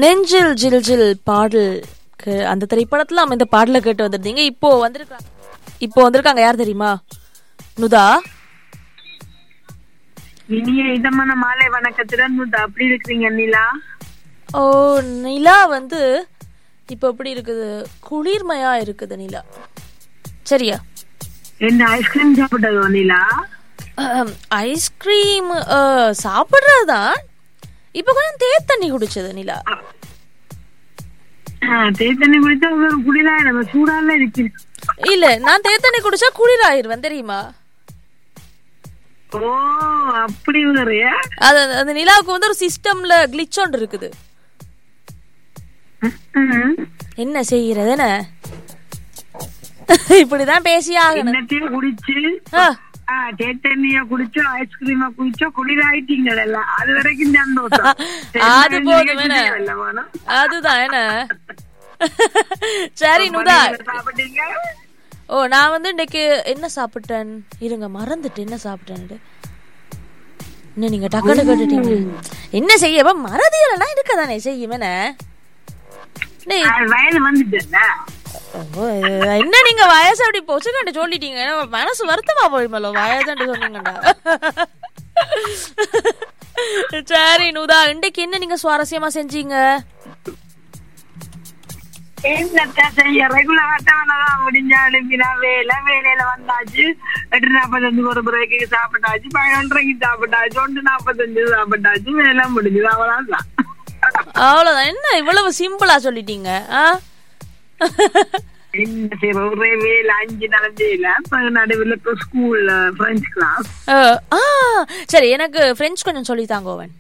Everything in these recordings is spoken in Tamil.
நெஞ்சில் ஜில் ஜில் பாடலுக்கு அந்த திரைப்படத்துல நம்ம இந்த பாடலை கேட்டு வந்திருந்தீங்க இப்போ வந்திருக்காங்க இப்போ வந்திருக்காங்க யார் தெரியுமா நுதா இனிய இதமான மாலை வணக்கத்துடன் முத்து அப்படி இருக்கிறீங்க நிலா ஓ நிலா வந்து இப்போ எப்படி இருக்குது குளிர்மையா இருக்குது நிலா சரியா என்ன ஐஸ்கிரீம் சாப்பிட்டதோ நிலா ஐஸ்கிரீம் சாப்பிட்றதுதான் இப்போ கொஞ்சம் தேத் தண்ணி குடிச்சது நிலா தேத்தண்ணி குடிச்சா ஒரு குளிரா நம்ம சூடால இருக்கு இல்ல நான் தேத் தண்ணி குடிச்சா குளிராயிருவேன் தெரியுமா ஓ அப்படி வேறையா அது அந்த நிலாவுக்கு வந்து ஒரு சிஸ்டம்ல கிளிச் ஒன்று இருக்குது என்ன செய்யறது என்ன இப்படிதான் பேசி ஆகணும் என்னத்தையே குடிச்சு ஆ, தேத்தண்ணிய குடிச்சோ ஐஸ்கிரீம குடிச்சோ குளிராயிட்டீங்க எல்லாம் அது வரைக்கும் சந்தோஷம் அது போதும் என்ன இல்ல வேணும். அதுதான் என்ன சரி நுதா சாப்பிட்டீங்க ஓ நான் வந்து இன்னைக்கு என்ன சாப்பிட்டேன் இருங்க மறந்துட்டு என்ன சாப்பிட்டேன் என்ன நீங்க டக்குனு கேட்டுட்டீங்க என்ன செய்ய அப்ப மறதியலனா இருக்கதானே செய்யும் என்ன டேய், அது வயது வந்துட்டேன்ல ஓ, என்ன நீங்க வயசு அப்படி போச்சுக்கண்டு சொல்லிட்டீங்க எனக்கு மனசு வருத்தமா போயிடுமല്ലോ வயதுன்னு சொன்னீங்கடா சரி நுதா இன்றைக்கு என்ன நீங்க சுவாரஸ்யமா செஞ்சீங்க என்னத்த செய்ய ரெகுலர் அட்டவணைதான் முடிஞ்சாலும் வினா வேலை வேலையில வந்தாச்சு எட்டு நாற்பத்தஞ்சு ஒரு பிரேக்கு சாப்பிட்டாச்சு பதினொன்றரைக்கு சாப்பிட்டாச்சு ஒன்று நாற்பத்தஞ்சு சாப்பிட்டாச்சு வேலை முடிஞ்சது அவ்வளவுதான் அவ்வளவுதான் என்ன இவ்வளவு சிம்பிளா சொல்லிட்டீங்க ஆ என்ன செய்ய ஒரே வேலை அஞ்சு நாள் வேலை நடுவில் இப்போ ஸ்கூல்ல பிரெஞ்சு கிளாஸ் அஹ், ஆ சரி எனக்கு பிரெஞ்சு கொஞ்சம் சொல்லி தாங்கோவன்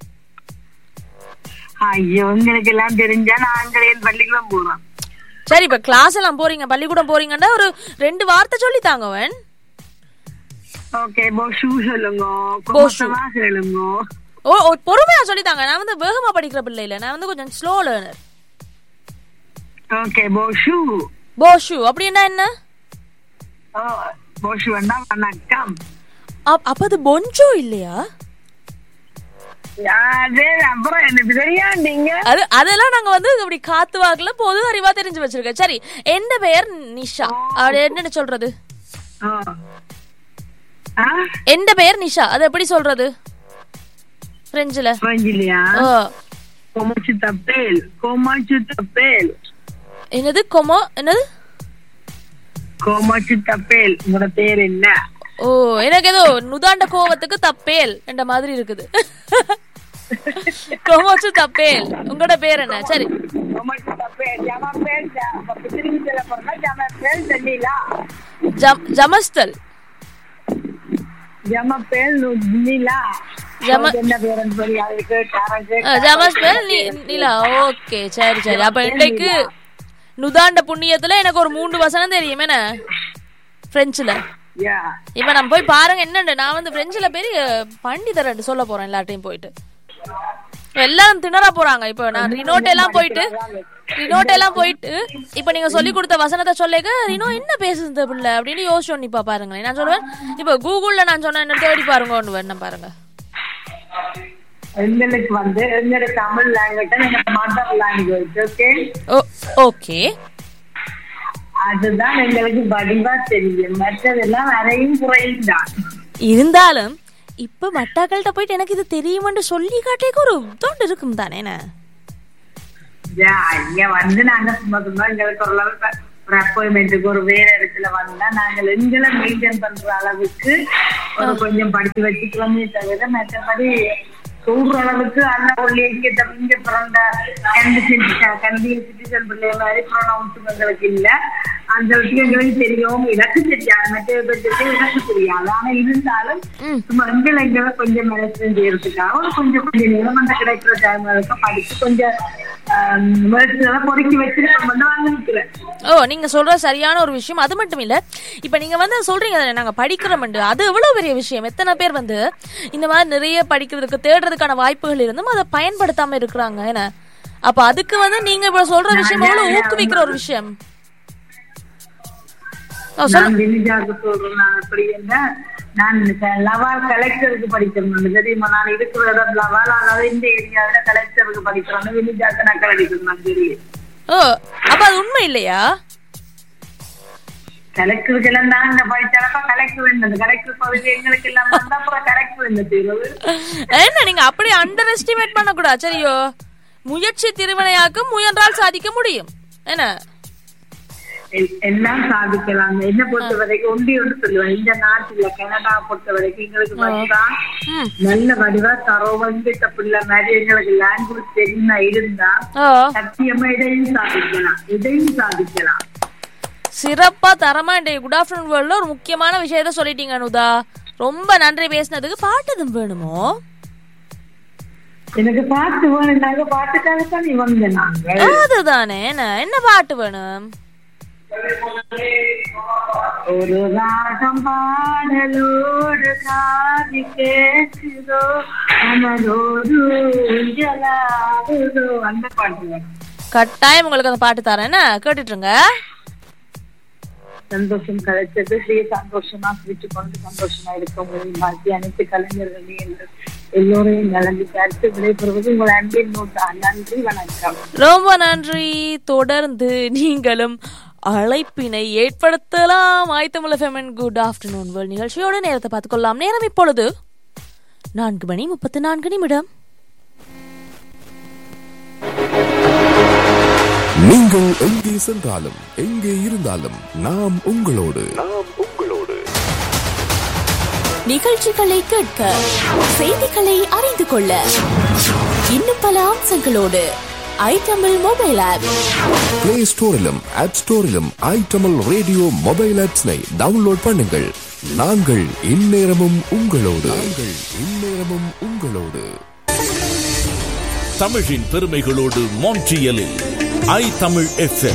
ஐயோ உங்களுக்கு எல்லாம் தெரிஞ்சா நாங்களே பள்ளிக்கூடம் போறோம் சரி இப்ப கிளாஸ் எல்லாம் போறீங்க பள்ளிக்கூடம் போறீங்கன்னா ஒரு ரெண்டு வார்த்தை சொல்லி தாங்கோவன் ஓகே போஷு சொல்லுங்க போஷு. கொமசமா சொல்லுங்க ஓ ஓ, பொறுமையா சொல்லி தாங்க நான் வந்து வேகமா படிக்கிற பிள்ளை இல்ல நான் வந்து கொஞ்சம் ஸ்லோ லேர்னர் ஓகே போஷு போஷு அப்படின்னா என்ன ஓ போஷு வேண்டா வணக்கம் அப்- அப்ப அது பொஞ்சோ இல்லையா அது அப்புறம் எனக்கு தெரியாண்டீங்க அது அதெல்லாம் நாங்க வந்து இப்படி காத்து வாக்குல பொது அறிவா தெரிஞ்சு வச்சிருக்கோம் சரி எந்த பெயர் நிஷா அது என்னன்னு சொல்றது ஓ. ஆ எந்த பெயர் நிஷா அது எப்படி சொல்றது பிரெஞ்சுல பிரெஞ்சிலியா ஓ கொமச்சு தப்பேல் கொமச்சு தப்பேல் என்னது கொமோ என்னது கொமச்சு தப்பேல் உங்களோட பேர் என்ன ஓ எனக்கு ஏதோ நுதாண்ட கோவத்துக்கு தப்பேல் என்ற மாதிரி இருக்குது கோமோச்சு தப்பேல் உங்களோட பேர் என்ன சரி கொமச்சு தப்பேல் ஜமப்பேல் திரும்பி சொல்ல போறா ஜமப்பேல் தெரியலா ஜம் ஜமஸ்தல் ஜமப்பேல் நிலா ஜம- என்ன பேருன்னு சொல்லி அது கேட்டாரன் அஹ், ஜமஸ்தல் நி- நிலா ஓகே சரி சரி அப்ப இன்றைக்கு நுதாண்ட புண்ணியத்துல எனக்கு ஒரு மூன்று வசனம் தெரியும் என்ன பிரெஞ்சுல யா இப்ப நம்ம போய் பாருங்க என்னண்டு நான் வந்து பிரெஞ்சுல பெரிய பண்டிதர் சொல்ல போறேன் எல்லார்ட்டையும் போயிட்டு எல்லாரும் திணற போறாங்க இப்ப நான் ரினோட் எல்லாம் போயிட்டு ரினோட் எல்லாம் போயிட்டு இப்ப நீங்க சொல்லி கொடுத்த வசனத்தை சொல்லிக்க ரினோ என்ன பேசுது இந்த பிள்ளை அப்படின்னு யோசிச்சு இப்ப பாருங்களேன் நான் சொல்லுவேன் இப்ப கூகுள்ல நான் சொன்ன என்ன தேடி பாருங்க ஒன்று வேணும் பாருங்க எங்களுக்கு வந்து எங்களோட தமிழ் லாங்குவேஜ் எங்க mother language okay oh okay அதுதான் எங்களுக்கு வடிவா தெரியும் மற்றதெல்லாம் அரையும் குறையும் தான் இருந்தாலும் இப்ப மட்டாக்கள்கிட்ட போயிட்டு எனக்கு இது தெரியுமென்று சொல்லி காட்டேக்கு ஒரு தோண்டு இருக்கும் தானே என்ன? யா, இங்க வந்து நாங்க சும்மா சும்மா எங்களுக்கு ஒரு அளவுக்கு ஒரு அப்பாயின்மெண்ட்டுக்கு ஒரு வேற இடத்துல வந்தா நாங்கள் எங்களை மெயின்டைன் பண்ற அளவுக்கு ஒரு கொஞ்சம் படிச்சு வச்சுக்கலாமே தவிர மற்றபடி சொல்ற அளவுக்கு அல்ல உள்ளே இங்க த- இங்க பிறந்த கண்டிஷன் கண்டிய சிட்டிசன் பிள்ளை மாதிரி ப்ரொனவுன்ஸ் எங்களுக்கு இல்ல அந்த விஷயம் எங்களுக்கு தெரியும் எனக்கு தெரியாது மற்ற பேருக்கு எனக்கு தெரியாது ஆனா இருந்தாலும் ம் சும்மா எங்களை எங்களை கொஞ்சம் மேனேஜ்மெண்ட் செய்யறதுக்காக ஒரு கொஞ்சம் கொஞ்சம் நேரம் அந்த கிடைக்கிற டைம் படிச்சு கொஞ்சம் வேர்ட்ஸ் பொறுக்கி வச்சு நான் வந்து வாங்கிக்கிறேன் ஓ நீங்க சொல்ற சரியான ஒரு விஷயம் அது மட்டும் இல்ல இப்ப நீங்க வந்து சொல்றீங்க தானே, நாங்க படிக்கிறோம்ண்டு அது எவ்வளவு பெரிய விஷயம் எத்தனை பேர் வந்து இந்த மாதிரி நிறைய படிக்கிறதுக்கு தேடுறதுக்கான வாய்ப்புகள் இருந்தும் அதை பயன்படுத்தாம இருக்கிறாங்க என்ன அப்ப அதுக்கு வந்து நீங்க இப்ப சொல்ற விஷயம் எவ்வளவு ஊக்குவிக்கிற ஒரு விஷயம் ஓ, சொல்லு நான் வினிஜாக்கு சொல்றேன் நான் அப்படி என்ன நான் க- லவால் கலெக்டருக்கு படிக்கணும் தெரியுமா நான் இருக்கிற இடம் லவால் அதாவது இந்த ஏரியாவில கலெக்டருக்கு படிக்கிறோம் வினிஜாக்க நான் கிடைக்கணும் தெரியும் ஓ அப்ப அது உண்மை இல்லையா கலெக்டருக்கு எல்லாம் தான் இந்த படிச்சாலப்ப கலெக்டர் இருந்தது கலெக்டர் பதவி எங்களுக்கு எல்லாம் வந்தா அப்புறம் கலெக்டர் இந்த தீர்வு என்ன நீங்க அப்படி அண்டர் எஸ்டிமேட் பண்ணக்கூடாது சரியோ முயற்சி திருவினையாக்கும் முயன்றால் சாதிக்க முடியும் என்ன எல்- எல்லாம் சாதிக்கலாம் என்ன பொறுத்த வரைக்கும் ஒண்டி ஒன்று சொல்லுவேன் இந்த நாட்டுல கனடா பொறுத்த வரைக்கும் எங்களுக்கு வந்தா ம். நல்ல வடிவா தரோ வந்துட்ட பிள்ளை மாதிரி எங்களுக்கு லாங்குவேஜ் தெரியுமா இருந்தா ஓ சத்தியமா இதையும் சாதிக்கலாம் இதையும் சாதிக்கலாம் சிறப்பா தரமா இன்றைய குட் ஆஃப்டர்நூன் வேர்ல்ட்ல ஒரு முக்கியமான விஷயத்த சொல்லிட்டீங்க அனுதா ரொம்ப நன்றி பேசினதுக்கு பாட்டு எதுவும் வேணுமோ எனக்கு பாட்டு வேணும்னாங்க பாட்டுக்காக தான் நீ வந்த நாங்க அதுதானே என்ன என்ன பாட்டு வேணும் ஒரு ராகம் பாடலோடு காதி கேட்குதோ அமரோடு ஊஞ்சலாடுதோ அந்த பாட்டு வேணும். கட்டாயம் உங்களுக்கு அந்த பாட்டு தரேன் என்ன கேட்டுட்டுருங்க சந்தோஷம் கிடைச்சது ஸ்ரீ சந்தோஷமா சிரிச்சு கொண்டு சந்தோஷமா இருக்க முடியும் பாக்கி அனைத்து கலைஞர்களையும் எல்லோரையும் நலந்து அடுத்து விடைபெறுவது உங்கள் அன்பின் நோட்டா நன்றி வணக்கம் ரொம்ப நன்றி தொடர்ந்து நீங்களும் அழைப்பினை ஏற்படுத்தலாம் ஆய்த்தமிழ ஃபெமன் குட் ஆஃப்டர்நூன் வேர்ல்ட் நிகழ்ச்சியோட நேரத்தை பார்த்துக்கொள்ளலாம் நேரம் இப்பொழுது நான்கு மணி முப்பத்தி நான்கு நிமிடம் நீங்கள் எங்கே சென்றாலும் எங்கே இருந்தாலும் நாம் உங்களோடு நாம் உங்களோடு நிகழ்ச்சிகளை கேட்க செய்திகளை அறிந்து கொள்ள இன்னும் பல அம்சங்களோடு I Tamil mobile app play ஸ்டோரிலும் ஆப் ஸ்டோரிலும் ஐட்டமல் ரேடியோ மொபைல் ஆப்ஸ்னை டவுன்லோட் பண்ணுங்கள் நாங்கள் இந்நேரமும் உங்களோடு நாங்கள் இந்நேரமும் உங்களோடு தமிழின் பெருமைகளோடு மான்ட்ரியலில் ஐ தமிழ் எஃப்எம்